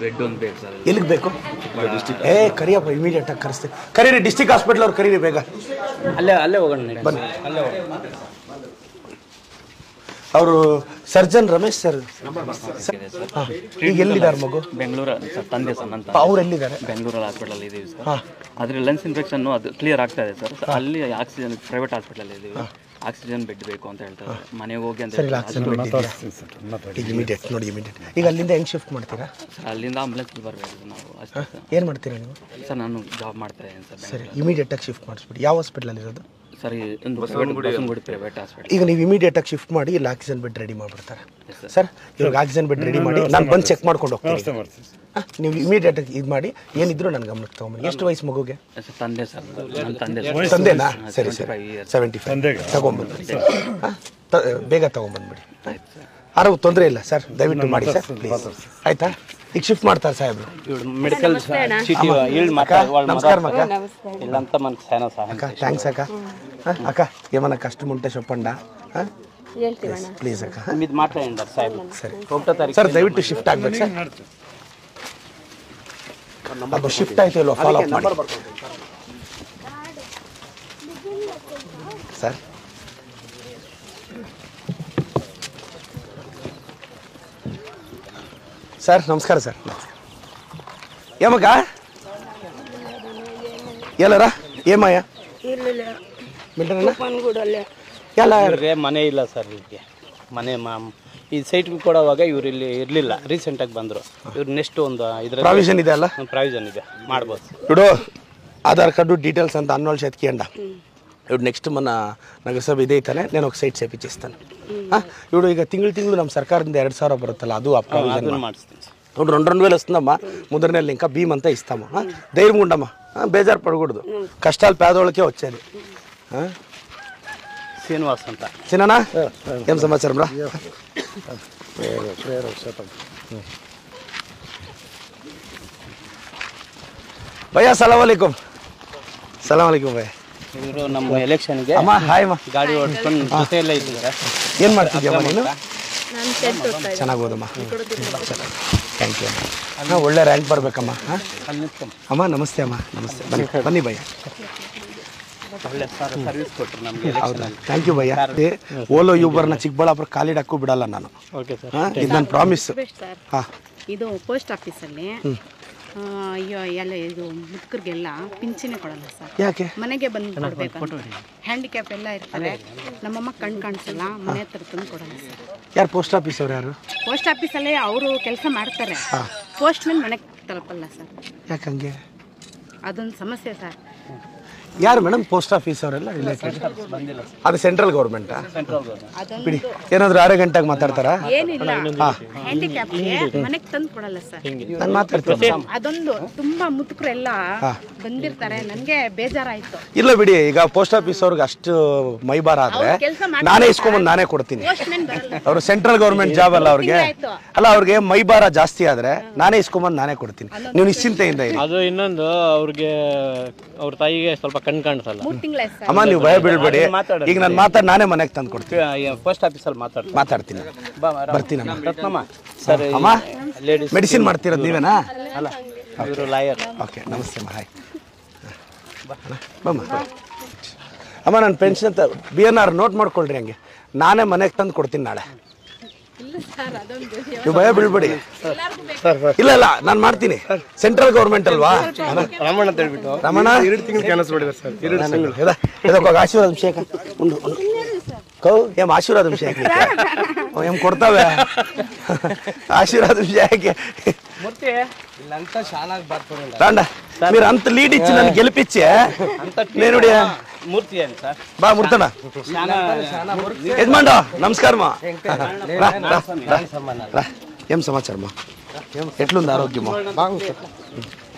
Bed ಒಂದು ಬೇಕು sir ಎಲ್ಲಿಗೆ ಬೇಕು ಏ ಕರಿಯಪ್ಪ ಇಮಿಡಿಯೇಟ್ ಆಗಿ ಕರೆಸ್ತೀನಿ ಕರೀರಿ ಡಿಸ್ಟಿಕ್ ಹಾಸ್ಪಿಟ್ಲ್ ಅವ್ರು ಕರೀರಿ ಬೇಗ ಅಲ್ಲೇ ಅಲ್ಲೇ ಹೋಗೋಣ ನಡಿ. ಬನ್ನಿ ಅವರು ಸರ್ಜನ್ ರಮೇಶ್ ಸರ್ ಹಾಂ ಈಗ ಎಲ್ಲಿದ್ದಾರೆ ಮಗು ಬೆಂಗಳೂರು ಸರ್ ತಂದೆ ಸರ್ ನನ್ನ ಅವ್ರು ಎಲ್ಲಿದ್ದಾರೆ ಬೆಂಗಳೂರಲ್ಲಿ ಹಾಸ್ಪಿಟಲ್ ಇದೀವಿ ಸರ್ ಅದ್ರ ಲಂಗ್ಸ್ ಇನ್ಫೆಕ್ಷನ್ ಅದು ಕ್ಲಿಯರ್ ಆಗ್ತಾ ಇದೆ ಸರ್ ಅಲ್ಲಿ ಆಕ್ಸಿಜನ್ ಪ್ರೈವೇಟ್ ಹಾಸ್ಪಿಟಲ್ ಇದೀವಿ ಆಕ್ಸಿಜನ್ ಬೆಡ್ ಬೇಕು ಅಂತ ಹೇಳ್ತಾರೆ ಮನೆಗೆ ಹೋಗಿ ಅಂತ ಸರಿ ಹೇಳ್ತಾರೆ. ಆಕ್ಸಿಜನ್ ಬೆಡ್ ಇದೆಯಾ ಈಗ ಇಮಿಡಿಯೇಟ್ ನೋಡಿ ಇಮಿಡಿಯೇಟ್ ಈಗ ಅಲ್ಲಿಂದ ಹೆಂಗೆ ಶಿಫ್ಟ್ ಮಾಡ್ತೀರಾ ಸರ್ ಅಲ್ಲಿಂದ ಆಂಬುಲೆನ್ಸ್ ಬರಬೇಕು ನಾವು ಅಷ್ಟೇ ಸರ್ ಏನು ಮಾಡ್ತೀರಾ ನೀವು ಸರ್ ನಾನು ಜಾಬ್ ಮಾಡ್ತಾ ಇದ್ದೀನಿ ಸರ್ ಸರಿ ಇಮಿಡಿಯೇಟ್ ಆಗಿ ಶಿಫ್ಟ್ ಮಾಡಿಸ್ಬಿಡಿ ಯಾವ ಹಾಸ್ಪಿಟ್ಲಲ್ಲಿ ಇರೋದು ಸರ್ ಈ ಒಂದು ಬಸವನಗುಡಿ ಪ್ರೈವೇಟ್ ಹಾಸ್ಪಿಟಲ್ ಈಗ ನೀವು ಇಮಿಡಿಯೇಟ್ ಆಗಿ ಶಿಫ್ಟ್ ಮಾಡಿ ಇಲ್ಲಿ ಆಕ್ಸಿಜನ್ ಬೆಡ್ ರೆಡಿ ಮಾಡಿಬಿಡ್ತಾರೆ ಸರ್ ಇವಾಗ ಆಕ್ಸಿಜನ್ ಬೆಡ್ ರೆಡಿ ಮಾಡಿ ನಾನು ಬಂದು ಚೆಕ್ ಮಾಡ್ಕೊಂಡು ಹೋಗ್ತೀನಿ ಹಾ, ನೀವು ಇಮಿಡಿಯೇಟ್ ಆಗಿ ಇದು ಮಾಡಿ ಏನಿದ್ರು ನನ್ನ ಗಮನಕ್ಕೆ ತೊಗೊಂಬನ್ನಿ ಎಷ್ಟು ವಯಸ್ಸು ಮಗುಗೆ ಸರ್ ತಂದೆ ಸರ್ ನನ್ನ ತಂದೆ ಸರ್ ತಂದೆನಾ ಸರಿ ಸರಿ 75 years. ಸೆವೆಂಟಿ ಫೈವ್ ತಗೊಂಬಂದ್ಬಿಡಿ ಹಾಂ ಬೇಗ ತಗೊಂಬಂದ್ಬಿಡಿ ಆರೋಗ್ಯ ತೊಂದರೆ ಇಲ್ಲ ಸರ್ ದಯವಿಟ್ಟು ಮಾಡಿ ಸರ್ ಪ್ಲೀಸ್ ಆಯ್ತಾ ಈಗ ಶಿಫ್ಟ್ ಮಾಡ್ತಾರೆ ಸಾಹೇಬ್ರು ಮೆಡಿಕಲ್ ಚೀಟಿ ಇಳ್ದು ಅಕ್ಕ ನಮಸ್ಕಾರ ಮಕ್ಕ ಇಲ್ಲ ಅಂತ మనకు చాలా సహాయం అక్క థ్యాంక్స్ అక్క ఆ, అక్క ఏమన్నా కష్టం ఉంటే చెప్పండా ప్లీజ్ అక్క మీది మాట్లాడండి సాహెబ్ సరే ఒకటో తారీఖు ಸರ್ ದಯವಿಟ್ಟು ಶಿಫ್ಟ್ ಆಗ್ಬೇಕು ಸರ್ ಅದು ಶಿಫ್ಟ್ ಆಯ್ತು ಇಲ್ವಾ ಫಾಲೋ ಅಪ್ ಮಾಡಿ ಸರ್ ಸರ್ ನಮಸ್ಕಾರ ಸರ್ ನಮಸ್ಕಾರ ఏమక్క ಎಲ್ಲರ ಏಮಯ್ಯ ಮಿಲ್ಟರಣ್ಣ ಎಲ್ಲ ಇವ್ರಿಗೆ ಮನೆ ಇಲ್ಲ ಸರ್ ಇವ್ರಿಗೆ ಮನೆ ಮಾ ಈ ಸೈಟ್ಗೆ ಕೊಡೋವಾಗ ಇವ್ರು ಇಲ್ಲಿ ಇರಲಿಲ್ಲ ರೀಸೆಂಟಾಗಿ ಬಂದರು ಇವ್ರು ನೆಕ್ಸ್ಟ್ ಒಂದು ಇದ್ರ ಪ್ರಾವಿಷನ್ ಇದೆ ಅಲ್ಲ ಪ್ರಾವಿಷನ್ ಇದೆ ಮಾಡ್ಬೋದು ఇప్పుడు ఆధార్ కార్డు డీటెయిల్స్ అంతా అన్న వాళ్ళు చేతికియండి ఇప్పుడు నెక్స్ట్ మన ನಗರಸಭೆ ಇದೆ ಐತಾನೆ ನಾನು ఒక ಸೈಟ್ ಸೇಪಿಸಿస్తాను ఇప్పుడు ಈಗ ತಿಂಗಳು ತಿಂಗಳು ನಮ್ಮ ಸರ್ಕಾರದಿಂದ ಎರಡು ಸಾವಿರ ಬರುತ್ತಲ್ಲ ಅದು ಆ ಪ್ರಾವಿಷನ್ ಅದನ್ನು ಮಾಡಿಸ್ತೀನಿ ಸರ್ ఇప్పుడు రెండు రెండు వేలు వస్తుందమ్మా ముందర నెలలు ఇంకా భీమ్ అంతా ఇస్తాము ఆ? ధైర్యంగా ఉండమ్మా ఆ, బేజారు పడకూడదు కష్టాలు పేదవాళ్ళకే వచ్చేది ఆ? శ్రీనివాస్ ಅಂತ చిన్ననా ఏం సమాచారం రా భయ్యా సలాం అలైకుం సలాం అలైకుం భయ్య ಇವರು ನಮ್ಮ ಎಲೆಕ್ಷನ್ಗೆ ಅಮ್ಮ ಹಾಯ್ ಅಮ್ಮ ಗಾಡಿ ಓಡಿಸ್ಕೊಂಡು ಜೊತೆಯಲ್ಲೇ ಇದ್ದಾರೆ ಏನು ಮಾಡ್ತಿದ್ಯಮ್ಮ ನೀನು ಚೆನ್ನಾಗಿ ಓದಮ್ಮ ಥ್ಯಾಂಕ್ ಯು ಹಾಂ ಒಳ್ಳೆ ರ್ಯಾಂಕ್ ಬರಬೇಕಮ್ಮ ಹಾಂ ಅಲ್ಲಿ ನಿಂತ್ಕೊಂಡು ಅಮ್ಮ ನಮಸ್ತೆ ಅಮ್ಮ ನಮಸ್ತೆ ಬನ್ನಿ ಬನ್ನಿ ಭಯ್ಯ ಒಳ್ಳೆ ಸರ್ ಸರ್ವಿಸ್ ಕೊಟ್ಟರು ನಮಗೆ ಹೌದಾ ಥ್ಯಾಂಕ್ ಯು ಭಯ್ಯ ಏ, ಓಲೋ ಯೂಬರ್ನ ಚಿಕ್ಕಬಳ್ಳಾಪುರ ಕಾಲಿಡಕ್ಕೂ ಬಿಡಲ್ಲ ನಾನು ಓಕೆ ಸರ್ ಹಾಂ ಇದು ನನ್ನ ಪ್ರಾಮಿಸ್ ಸರ್ ಹಾಂ ಇದು ಪೋಸ್ಟ್ ಆಫೀಸಲ್ಲಿ ಆ, ಅಯ್ಯೋ ಎಲ್ಲ ಇದು ಮುದುಕರಿಗೆಲ್ಲ ಪಿಂಚಣಿ ಕೊಡಲ್ಲ ಸರ್ ಯಾಕೆ ಮನೆಗೆ ಬಂದು ಕೊಡ್ಬೇಕು ಹ್ಯಾಂಡಿಕ್ಯಾಪ್ ಎಲ್ಲ ಇರ್ತಾರೆ ನಮ್ಮಮ್ಮ ಕಣ್ ಕಾಣಿಸಲ್ಲ ಮನೆ ಹತ್ರ ತಂದು ಕೊಡಲ್ಲ ಸರ್ ಯಾರು ಪೋಸ್ಟ್ ಆಫೀಸ್ ಅವ್ರು ಯಾರು ಪೋಸ್ಟ್ ಆಫೀಸಲ್ಲೇ ಅವರು ಕೆಲಸ ಮಾಡ್ತಾರೆ ಪೋಸ್ಟ್ ಮ್ಯಾನ್ ಮನೆಗೆ ತಲುಪಲ್ಲ ಸರ್ ಯಾಕೆ ಹಂಗೆ ಅದೊಂದು ಸಮಸ್ಯೆ ಸರ್ ಯಾರು ಮೇಡಮ್ ಪೋಸ್ಟ್ ಆಫೀಸ್ ಅವರೆಲ್ಲ ರಿಲೇಟೆಡ್ ಅದು ಸೆಂಟ್ರಲ್ ಗೌರ್ಮೆಂಟಾ ಅದೊಂದು ಬಿಡಿ ಏನಾದರೂ ಆರು ಗಂಟೆಗೆ ಮಾತಾಡ್ತಾರಾ ಏನಿಲ್ಲ ಹ್ಯಾಂಡಿಕ್ಯಾಪ್ಗೆ ಮನೆಗೆ ತಂದು ಕೊಡಲ್ಲ ಸರ್ ನಾನು ಮಾತಾಡ್ತೀನಿ ಅದೊಂದು ತುಂಬಾ ಮುದುಕರೆಲ್ಲ ಬಂದಿರ್ತಾರೆ ನನಗೆ ಬೇಜಾರಾಯ್ತು ಇಲ್ಲ ಬಿಡಿ ಈಗ ಪೋಸ್ಟ್ ಆಫೀಸ್ ಅವ್ರಿಗೆ ಅಷ್ಟು ಮೈಬಾರ ಆದ್ರೆ ಅವ್ರು ಕೆಲ್ಸ ಮಾಡ್ತಾರೆ. ನಾನೇ ಇಸ್ಕೊಂಬಂದು ನಾನೇ ಕೊಡ್ತೀನಿ ಪೋಸ್ಟ್ ಮ್ಯಾನ್ ಬರಲ್ಲ ಅವರು ಸೆಂಟ್ರಲ್ ಗೌರ್ಮೆಂಟ್ ಜಾಬ್ ಅಲ್ಲ ಅವ್ರಿಗೆ ತಿಂಗ್ಳಾಯ್ತು. ಅಲ್ಲ ಅವ್ರಿಗೆ ಮೈಬಾರ ಜಾಸ್ತಿ ಆದ್ರೆ ನಾನೇ ಇಸ್ಕೊಂಬಂದು ನಾನೇ ಕೊಡ್ತೀನಿ ನೀವು ನಿಶ್ಚಿಂತೆಯಿಂದ ಇರಿ ಅದು ಇನ್ನೊಂದು ಅವ್ರಿಗೆ ಅವ್ರ ತಾಯಿಗೆ ಸ್ವಲ್ಪ ಕಣ್ ಕಾಣಿಸಲ್ಲ ಮೂರು ತಿಂಗಳಾಯ್ತು ಸರ್ ಅಮ್ಮ ನೀವು ಭಯ ಬೀಳ್ಬೇಡಿ ಈಗ ನಾನು ಮಾತಾಡಿ ನಾನೇ ಮನೆಗೆ ತಂದು ಕೊಡ್ತೀನಿ ಪೋಸ್ಟ್ ಆಫೀಸಲ್ಲಿ ಮಾತಾಡ್ತೀನಿ ಮಾತಾಡ್ತೀನಿ ಬರ್ತೀನಿ ಅಮ್ಮ ರತ್ನಮ್ಮ ಸರ್ ಅಮ್ಮ ಲೇಡೀಸ್ ಮೆಡಿಸಿನ್ ಮಾಡ್ತಿರೋದು ನೀವೇನಾ ಅಲ್ಲ ಇವರು ಲಾಯರ್ ಓಕೆ ನಮಸ್ತೆ ಅಮ್ಮ ಹಾಯ್ ಬಮ್ಮ ಅಮ್ಮ ನಾನು ಪೆನ್ಷನ್ ಅಂತ ಬಿ ಎನ್ ಆರ್ ನೋಟ್ ಮಾಡ್ಕೊಳ್ರಿ ಹಂಗೆ ನಾನೇ ಮನೆಗೆ ತಂದು ಕೊಡ್ತೀನಿ ನಾಳೆ ನೀವು ಭಯ ಬೀಳ್ಬೇಡಿ ಇಲ್ಲ ಇಲ್ಲ ನಾನು ಮಾಡ್ತೀನಿ ಸೆಂಟ್ರಲ್ ಗೌರ್ಮೆಂಟ್ ಅಲ್ವಾ ರಮಣ ಅಂತ ಹೇಳ್ಬಿಟ್ಟು ರಮಣ ಎರಡು ತಿಂಗಳು ಕ್ಯಾನ್ಸಲ್ ಮಾಡಿದ್ದಾರೆ ಸರ್ ಎರಡು ఇదా ఇదొక ఆశీర్వాదం షేక్ ఉండు ఉండు కౌ ఏం ఆశీర్వాదం షేక్ ఏం కొడతావే ఆశీర్వాదం షేక్ ఇల్లంతా చాలా బాధపడి రాండా మీరు అంత లీడ్ ఇచ్చి నన్ను గెలిపించే నేను ಮೂರ್ತಿ ಏನು ಸರ್ బా ముర్తనా చాలా యజమాండో నమస్కారమా రా, రా, రా. రా. ఏం సమాచారమా ఎట్లుంది ఆరోగ్యమా బాగుంది సార్